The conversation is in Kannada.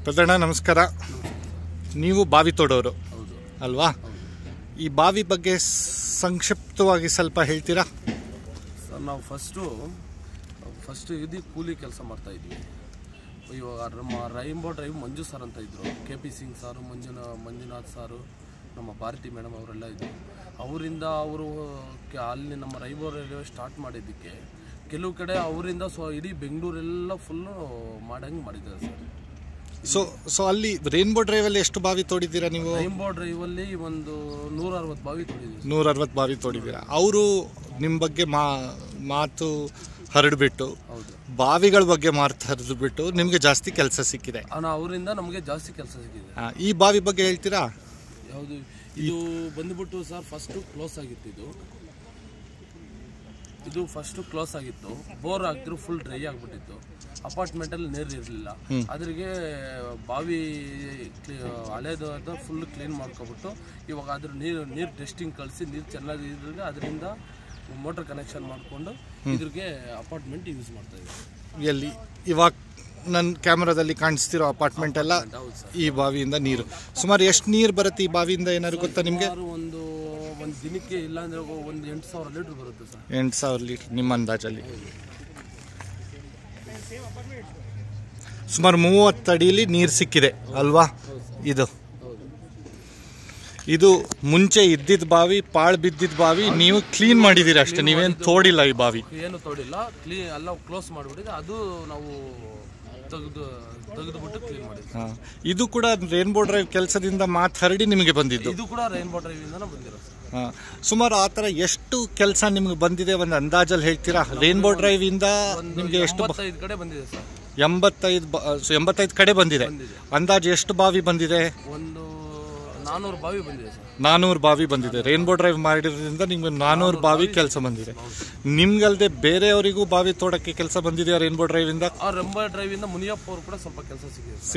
ಪ್ರಧಾನ ನಮಸ್ಕಾರ ನೀವು ಬಾವಿ ತೋಡೋರು ಹೌದು ಅಲ್ವಾ ಈ ಬಾವಿ ಬಗ್ಗೆ ಸಂಕ್ಷಿಪ್ತವಾಗಿ ಸ್ವಲ್ಪ ಹೇಳ್ತೀರಾ ಸರ್ ನಾವು ಫಸ್ಟು ಫಸ್ಟ್ ಇದು ಕೂಲಿ ಕೆಲಸ ಮಾಡ್ತಾ ಇದ್ವಿ ಇವಾಗ ನಮ್ಮ ರೈಂಬೋ ಡ್ರೈವ್ ಮಂಜು ಸರ್ ಅಂತ ಇದ್ರು ಕೆ ಪಿ ಸಿಂಗ್ ಸಾರು ಮಂಜುನಾ ಮಂಜುನಾಥ್ ಸಾರು ನಮ್ಮ ಭಾರತಿ ಮೇಡಮ್ ಅವರೆಲ್ಲ ಇದ್ದರು ಅವರಿಂದ ಅವರು ಕೆ- ಅಲ್ಲಿ ನಮ್ಮ ರೈಂಬೋ ರೈಲ್ವೆ ಸ್ಟಾರ್ಟ್ ಮಾಡಿದ್ದಕ್ಕೆ ಕೆಲವು ಕಡೆ ಅವರಿಂದ ಸೊ ಇಡೀ ಬೆಂಗಳೂರೆಲ್ಲ ಫುಲ್ಲು ಮಾಡಂಗೆ ಮಾಡಿದ್ದಾರೆ ಸರ್ ಸೊ ಸೊ ಅಲ್ಲಿ ರೇನ್ಬೋ ಡ್ರೈವಲ್ಲಿ ಎಷ್ಟು ಬಾವಿ ತೋಡಿದ್ದೀರಾ ನೀವು ರೈಂಬೋ ಡ್ರೈವಲ್ಲಿ ಒಂದು ನೂರ ಅರವತ್ತು ಬಾವಿ ತೊಡಿದ್ವಿ ನೂರ ಅರವತ್ತು ಬಾವಿ ತೋಡಿದ್ದೀರಾ ಅವರು ನಿಮ್ಮ ಬಗ್ಗೆ ಮಾ ಮಾತು ಹರಡ್ಬಿಟ್ಟು ಹೌದು ಬಾವಿಗಳ ಬಗ್ಗೆ ಮಾತು ಹರಿದ್ಬಿಟ್ಟು ನಿಮಗೆ ಜಾಸ್ತಿ ಕೆಲಸ ಸಿಕ್ಕಿದೆ ಅಣ್ಣ ಅವರಿಂದ ನಮಗೆ ಜಾಸ್ತಿ ಕೆಲಸ ಸಿಕ್ಕಿದೆ ಆ, ಈ ಬಾವಿ ಬಗ್ಗೆ ಹೇಳ್ತೀರಾ ಯಾವುದು ಇದು ಬಂದ್ಬಿಟ್ಟು ಸರ್ ಫಸ್ಟು ಕ್ಲೋಸ್ ಆಗಿತ್ತು ಇದು ಇದು ಫಸ್ಟು ಕ್ಲೋಸ್ ಆಗಿತ್ತು ಬೋರ್ ಹಾಕಿದ್ರು ಫುಲ್ ಡ್ರೈ ಆಗಿಬಿಟ್ಟಿತ್ತು ಅಪಾರ್ಟ್ಮೆಂಟಲ್ಲಿ ನೀರು ಇರಲಿಲ್ಲ ಅದ್ರಿಗೆ ಬಾವಿ ಕ್ಲೀ- ಹಳೇದು ಅದು ಫುಲ್ ಕ್ಲೀನ್ ಮಾಡ್ಕೊಬಿಟ್ಟು ಇವಾಗ ಅದ್ರ ನೀರು ನೀರು ಟೆಸ್ಟಿಂಗ್ ಕಳಿಸಿ ನೀರು ಚೆನ್ನಾಗಿ ಇದ್ರೆ ಅದರಿಂದ ಮೋಟರ್ ಕನೆಕ್ಷನ್ ಮಾಡಿಕೊಂಡು ಇದ್ರಿಗೆ ಅಪಾರ್ಟ್ಮೆಂಟ್ ಯೂಸ್ ಮಾಡ್ತಾ ಇದ್ದೀವಿ ಎಲ್ಲಿ ಇವಾಗ ನನ್ನ ಕ್ಯಾಮ್ರಾದಲ್ಲಿ ಕಾಣಿಸ್ತಿರೋ ಅಪಾರ್ಟ್ಮೆಂಟ್ ಎಲ್ಲ ಹೌದು ಸರ್ ಈ ಬಾವಿಯಿಂದ ನೀರು ಸುಮಾರು ಎಷ್ಟು ನೀರು ಬರುತ್ತೆ ಈ ಬಾವಿಯಿಂದ ಏನಾದ್ರು ಗೊತ್ತಾ ನಿಮಗೆ ಸುಮಾರು ಒಂದು ಒಂದು ದಿನಕ್ಕೆ ಇಲ್ಲ ಅಂದ್ರೆ ಒಂದು ಎಂಟು ಸಾವಿರ ಲೀಟ್ರ್ ಬರುತ್ತೆ ಸರ್ ಎಂಟು ಸಾವಿರ ಲೀಟ್ರ್ ನಿಮ್ಮ ಅಂದಾಜಲ್ಲಿ ಸುಮಾರು ಮೂವತ್ತು ಅಡಿಲಿ ನೀರು ಸಿಕ್ಕಿದೆ ಅಲ್ವಾ ಇದು ಹೌದು ಇದು ಮುಂಚೆ ಇದ್ದಿದ್ದ ಬಾವಿ ಪಾಳು ಬಿದ್ದಿದ್ದ ಬಾವಿ ನೀವು ಕ್ಲೀನ್ ಮಾಡಿದ್ದೀರಾ ಅಷ್ಟೇ ನೀವೇನು ತೋಡಿಲ್ಲ ಈ ಬಾವಿ ಏನು ತೋಡಿಲ್ಲ ಕ್ಲೀನ್ ಎಲ್ಲ ಕ್ಲೋಸ್ ಮಾಡಿಬಿಟ್ಟಿದೆ ಅದು ನಾವು ತೆಗೆದು ತೆಗೆದುಬಿಟ್ಟು ಕ್ಲೀನ್ ಮಾಡಿದ್ವಿ ಹಾ. ಇದು ಕೂಡ ರೇನ್ಬೋ ಡ್ರೈವ್ ಕೆಲಸದಿಂದ ಮಾತು ಹರಡಿ ನಿಮಗೆ ಬಂದಿದ್ದು ಇದು ಕೂಡ ರೈನ್ಬೋ ಡ್ರೈವ್ ಇಂದನೇ ಬಂದಿರೋ ಸರ್ ಹಾ. ಸುಮಾರು ಆ ಥರ ಎಷ್ಟು ಕೆಲಸ ನಿಮ್ಗೆ ಬಂದಿದೆ ಒಂದು ಅಂದಾಜಲ್ಲಿ ಹೇಳ್ತೀರಾ ರೇನ್ಬೋ ಡ್ರೈವ್ ಇಂದ ನಿಮಗೆ ಎಷ್ಟು ಬ- ಎಂಬತ್ತೈದು ಕಡೆ ಬಂದಿದೆ ಸರ್ ಎಂಬತ್ತೈದು ಬ- ಸೊ ಎಂಬತ್ತೈದು ಕಡೆ ಬಂದಿದೆ ಬಂದಿದೆ ಅಂದಾಜು ಎಷ್ಟು ಬಾವಿ ಬಂದಿದೆ ಒಂದು ನಾನ್ನೂರು ಬಾವಿ ಬಂದಿದೆ ಸರ್ ನಾನೂರು ಬಾವಿ ಬಂದಿದೆ ರೇನ್ಬೋ ಡ್ರೈವ್ ಮಾಡಿರೋದ್ರಿಂದ ನಿಮ್ಗೆ ನಾನೂರು ಬಾವಿ ಕೆಲಸ ಬಂದಿದೆ ನಿಮ್ಗಲ್ದೆ ಬೇರೆಯವರಿಗೂ ಬಾವಿ ತೋಡಕ್ಕೆ ಕೆಲಸ ಬಂದಿದೆಯಾ ರೇನ್ಬೋ ಡ್ರೈವ್ ಇಂದ ಆ ರೆಂಬೋ ಡ್ರೈವ್ ಇಂದ ಮುನಿಯಪ್ಪ ಅವರು ಕೂಡ ಸ್ವಲ್ಪ ಕೆಲಸ ಸಿಕ್ಕಿದೆ ಸರ್